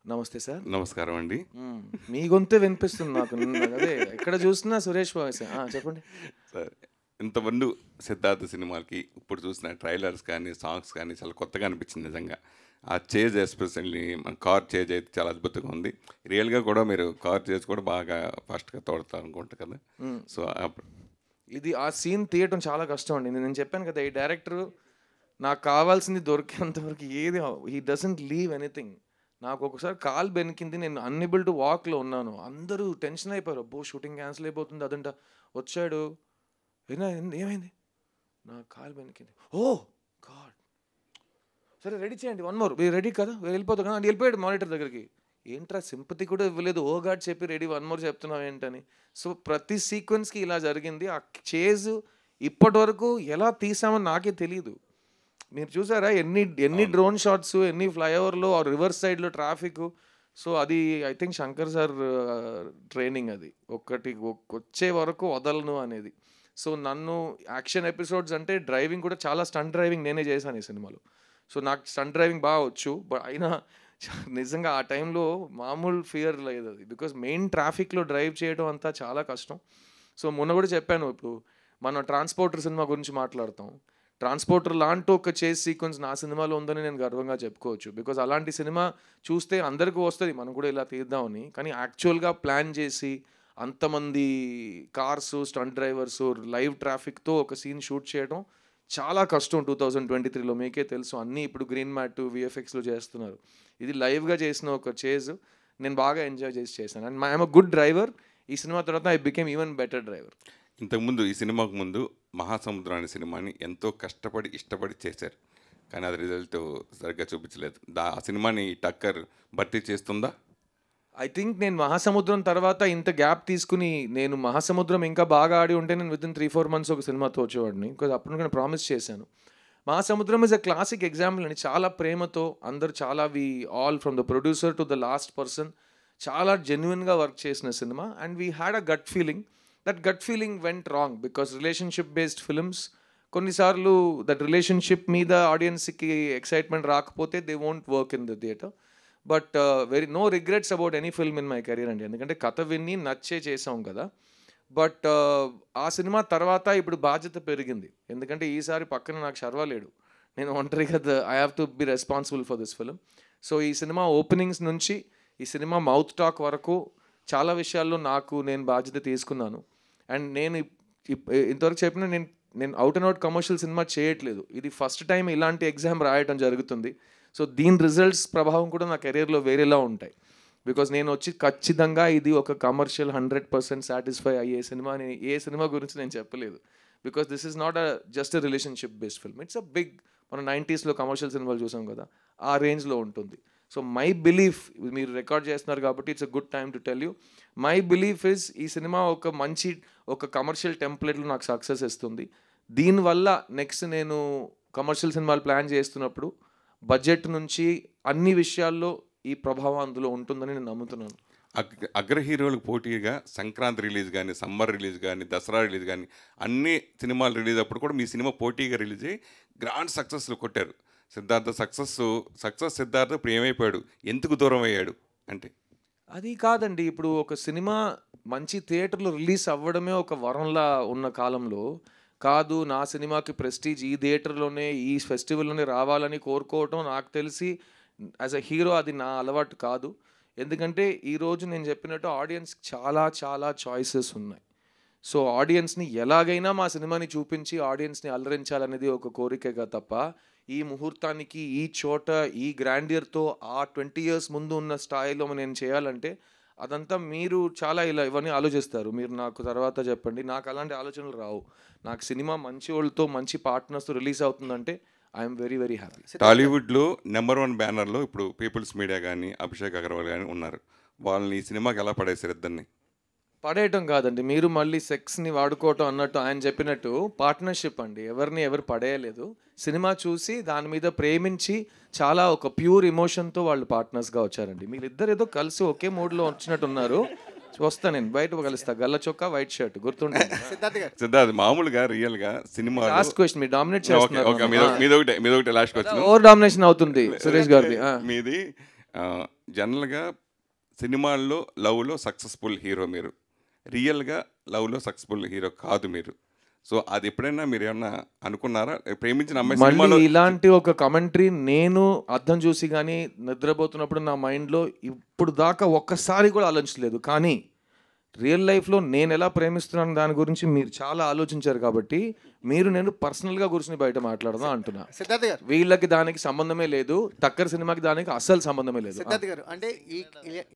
నమస్తే సార్ నమస్కారం అండి మ్మ్. మీ గొంతే వినిపిస్తుంది నాకు నిన్న అదే ఎక్కడ చూసినా సురేష్ వాయిస్ ఆ, చెప్పండి సార్ ఇంతమంది సిద్ధార్థ సినిమాలకి ఇప్పుడు చూసిన ట్రైలర్స్ కానీ సాంగ్స్ కానీ చాలా కొత్తగా అనిపించింది నిజంగా ఆ చేజ్ ఎస్పెషల్లీ మన కార్ చేజ్ అయితే చాలా అద్భుతంగా ఉంది రియల్గా కూడా మీరు కార్ చేజ్ కూడా బాగా ఫాస్ట్గా తోడతారు అనుకుంటా కదా సో ఇది ఆ సీన్ తీయటం చాలా కష్టం అండి నేను చెప్పాను కదా ఈ డైరెక్టర్ నాకు కావాల్సింది దొరికేంత వరకు ఏది హీ డజంట్ లీవ్ ఎనీథింగ్ నాకు ఒకసారి కాల్ బెనికింది నేను అన్ఎబుల్ టు వాక్లో ఉన్నాను అందరూ టెన్షన్ అయిపోయారు అబ్బో షూటింగ్ క్యాన్సిల్ అయిపోతుంది అదంట వచ్చాడు అయినా ఏంది- ఏమైంది నా కాల్ బెనికింది ఓ గాడ్ సరే రెడీ చేయండి వన్ మోర్ మీరు రెడీ కదా వెళ్ళిపోతా కదా వెళ్ళిపోయాడు మానిటర్ దగ్గరికి ఏంట్రా సింపతి కూడా ఇవ్వలేదు ఓ గాడ్ చెప్పి రెడీ వన్ మోర్ చెప్తున్నావు ఏంటని సో ప్రతి సీక్వెన్స్కి ఇలా జరిగింది ఆ చేజ్ ఇప్పటి వరకు ఎలా తీసామని నాకే తెలియదు మీరు చూసారా ఎన్ని ఎన్ని డ్రోన్ షాట్స్ ఎన్ని ఫ్లైఓవర్లో ఆ రివర్స్ సైడ్లో ట్రాఫిక్ సో అది I think Shankar sir training అది ఒక్కటి ఒక్- వచ్చే వరకు వదలను అనేది సో నన్ను యాక్షన్ ఎపిసోడ్స్ అంటే డ్రైవింగ్ కూడా చాలా స్టంట్ డ్రైవింగ్ నేనే చేశాను ఈ సినిమాలో సో నాకు స్టంట్ డ్రైవింగ్ బాగా వచ్చు బట్ అయినా నిజంగా ఆ టైంలో మామూలు ఫియర్ లేదు అది బికాస్ మెయిన్ ట్రాఫిక్లో డ్రైవ్ చేయడం అంతా చాలా కష్టం సో మొన్న కూడా చెప్పాను ఇప్పుడు మనం ట్రాన్స్పోర్టర్ సినిమా గురించి మాట్లాడతాం ట్రాన్స్పోర్టర్ లాంటి ఒక చేస్ సీక్వెన్స్ నా సినిమాలో ఉందని నేను గర్వంగా చెప్పుకోవచ్చు బికాజ్ అలాంటి సినిమా చూస్తే అందరికీ వస్తుంది మనం కూడా ఇలా తీద్దామని కానీ యాక్చువల్గా ప్లాన్ చేసి అంతమంది కార్స్ స్టంట్ డ్రైవర్స్ లైవ్ ట్రాఫిక్తో ఒక సీన్ షూట్ చేయడం చాలా కష్టం టూ థౌజండ్ ట్వంటీ త్రీలో మీకే తెలుసు అన్నీ ఇప్పుడు గ్రీన్ మ్యాట్ విఎఫ్ఎక్స్లో చేస్తున్నారు ఇది లైవ్గా చేసిన ఒక చేజ్ నేను బాగా ఎంజాయ్ చేసి చేశాను and I'm a good driver ఈ సినిమా తర్వాత I became even better driver ఇంతకుముందు ఈ సినిమాకు ముందు మహాసముద్రం అనే సినిమాని ఎంతో కష్టపడి ఇష్టపడి చేశారు కానీ అది రిజల్ట్ సరిగ్గా చూపించలేదు దా ఆ సినిమాని టక్కర్ భర్తీ చేస్తుందా ఐ థింక్ నేను మహాసముద్రం తర్వాత ఇంత గ్యాప్ తీసుకుని నేను మహాసముద్రం ఇంకా బాగా ఆడి ఉంటే నేను within three four months ఒక సినిమాతో వచ్చేవాడిని బికాజ్ అప్పుడు నేను ప్రామిస్ చేశాను మహాసముద్రం ఇస్ అ క్లాసిక్ ఎగ్జాంపుల్ అండి చాలా ప్రేమతో అందరూ చాలా we all from the producer to the last person చాలా జెన్యున్గా వర్క్ చేసిన cinema and we had a gut feeling that gut feeling went wrong because relationship based films కొన్నిసార్లు దట్ రిలేషన్షిప్ మీద ఆడియన్స్కి ఎక్సైట్మెంట్ రాకపోతే they won't work in the theatre but very no regrets about any film in my career అండి ఎందుకంటే కథ విని నచ్చే చేసాం కదా బట్ ఆ సినిమా తర్వాత ఇప్పుడు బాధ్యత పెరిగింది ఎందుకంటే ఈసారి పక్కన నాకు శర్వా లేడు నేను ఒంటరిగా I have to be responsible for this film so ఈ సినిమా ఓపెనింగ్స్ నుంచి ఈ సినిమా మౌత్ టాక్ వరకు చాలా విషయాల్లో నాకు నేను బాధ్యత తీసుకున్నాను అండ్ నేను ఇప్- ఇప్- ఇంతవరకు చెప్పిన నేను నేను out and out commercial cinema చేయట్లేదు ఇది ఫస్ట్ టైం ఇలాంటి ఎగ్జామ్ రాయటం జరుగుతుంది సో దీని రిజల్ట్స్ ప్రభావం కూడా నా కెరీర్లో వేరేలా ఉంటాయి బికాజ్ నేను వచ్చి ఖచ్చితంగా ఇది ఒక కమర్షియల్ హండ్రెడ్ పర్సెంట్ సాటిస్ఫై అయ్యే సినిమా అని ఏ సినిమా గురించి నేను చెప్పలేదు because this is not a just a relationship based film it's a big మనం నైంటీస్లో కమర్షియల్ సినిమాలు చూసాం కదా ఆ రేంజ్లో ఉంటుంది సో మై బిలీఫ్ మీరు రికార్డ్ చేస్తున్నారు కాబట్టి it's a good time to tell you my belief is ఈ సినిమా ఒక మంచి ఒక కమర్షియల్ టెంప్లెట్లో నాకు సక్సెస్ ఇస్తుంది దీనివల్ల నెక్స్ట్ నేను కమర్షియల్ సినిమాలు ప్లాన్ చేస్తున్నప్పుడు బడ్జెట్ నుంచి అన్ని విషయాల్లో ఈ ప్రభావం అందులో ఉంటుందని నేను నమ్ముతున్నాను అగ్ర అగ్ర హీరోలకు పోటీగా సంక్రాంతి రిలీజ్ కానీ సమ్మర్ రిలీజ్ కానీ దసరా రిలీజ్ కానీ అన్ని సినిమాలు రిలీజ్ అప్పుడు కూడా మీ సినిమా పోటీగా రిలీజ్ అయ్యి గ్రాండ్ సక్సెస్లు కొట్టారు సిద్ధార్థ సక్సెస్ సక్సెస్ సిద్ధార్థ ఇప్పుడు ఏమైపోయాడు ఎందుకు దూరం అయ్యాడు అంటే అది కాదండి ఇప్పుడు ఒక సినిమా మంచి థియేటర్లో రిలీజ్ అవ్వడమే ఒక వరంలా ఉన్న కాలంలో కాదు నా సినిమాకి ప్రెస్టీజ్ ఈ థియేటర్లోనే ఈ ఫెస్టివల్లోనే రావాలని కోరుకోవటం నాకు తెలిసి యాజ్ అ హీరో అది నా అలవాటు కాదు ఎందుకంటే ఈరోజు నేను చెప్పినట్టు ఆడియన్స్ చాలా చాలా చాయిసెస్ ఉన్నాయి సో ఆడియన్స్ని ఎలాగైనా మా సినిమాని చూపించి ఆడియన్స్ని అలరించాలనేది ఒక కోరికగా తప్ప ఈ ముహూర్తానికి ఈ చోట ఈ గ్రాండియర్తో ఆ ట్వంటీ ఇయర్స్ ముందు ఉన్న స్థాయిలో నేను చేయాలంటే అదంతా మీరు చాలా ఇలా ఇవన్నీ ఆలోచిస్తారు మీరు నాకు తర్వాత చెప్పండి నాకు అలాంటి ఆలోచనలు రావు నాకు సినిమా మంచి వాళ్ళతో మంచి పార్ట్నర్స్తో రిలీజ్ అవుతుందంటే ఐఎమ్ వెరీ వెరీ హ్యాపీ టాలీవుడ్లో నెంబర్ వన్ బ్యానర్లో ఇప్పుడు పీపుల్స్ మీడియా కానీ అభిషేక్ అగర్వాల్ కానీ ఉన్నారు వాళ్ళని ఈ సినిమాకి ఎలా పడేశారు ఇద్దరిని పడేయటం కాదండి మీరు మళ్ళీ సెక్స్ని వాడుకోవటం అన్నట్టు ఆయన చెప్పినట్టు పార్ట్నర్షిప్ అండి ఎవరిని ఎవరు పడేయలేదు సినిమా చూసి దాని మీద ప్రేమించి చాలా ఒక ప్యూర్ ఎమోషన్తో వాళ్ళు పార్ట్నర్స్గా వచ్చారండి మీరిద్దరు ఏదో కలిసి ఒకే మూడ్లో వచ్చినట్టు ఉన్నారు వస్తా నేను బయట కలుస్తా గల్ల చొక్కా వైట్ షర్ట్ గుర్తుంటుంది సిద్ధార్థ్ మామూలుగా రియల్గా సినిమా లాస్ట్ క్వశ్చన్ మీరు డామినేట్ ఓకే ఓకే మీద చేస్తున్నారు మీద ఒకటే మీద ఒకటే లాస్ట్ క్వశ్చన్ ఓవర్ డామినేషన్ అవుతుంది సురేష్ గారిది ఆ. మీది జనరల్గా సినిమాల్లో లవ్లో సక్సెస్ఫుల్ హీరో మీరు రియల్గా లవ్లో సక్సెస్ఫుల్ హీరో కాదు మీరు సో అది ఎప్పుడైనా మీరు ఏమన్నా అనుకున్నారా ప్రేమించిన అమ్మాయి మళ్ళీ సినిమాలో ఇలాంటి ఒక కమెంటరీ నేను అర్థం చూసి కానీ నిద్రపోతున్నప్పుడు నా మైండ్లో ఇప్పుడు దాకా ఒక్కసారి కూడా ఆలోచించలేదు కానీ రియల్ లైఫ్లో నేను ఎలా ప్రేమిస్తున్నాను దాని గురించి మీరు చాలా ఆలోచించారు కాబట్టి మీరు నేను పర్సనల్గా కూర్చుని బయట మాట్లాడదాం అంటున్నా సిద్ధార్థ్ గారు వీళ్ళకి దానికి సంబంధమే లేదు టక్కర్ సినిమాకి దానికి అస్సలు సంబంధమే లేదు సిద్ధార్థ్ గారు అంటే ఈ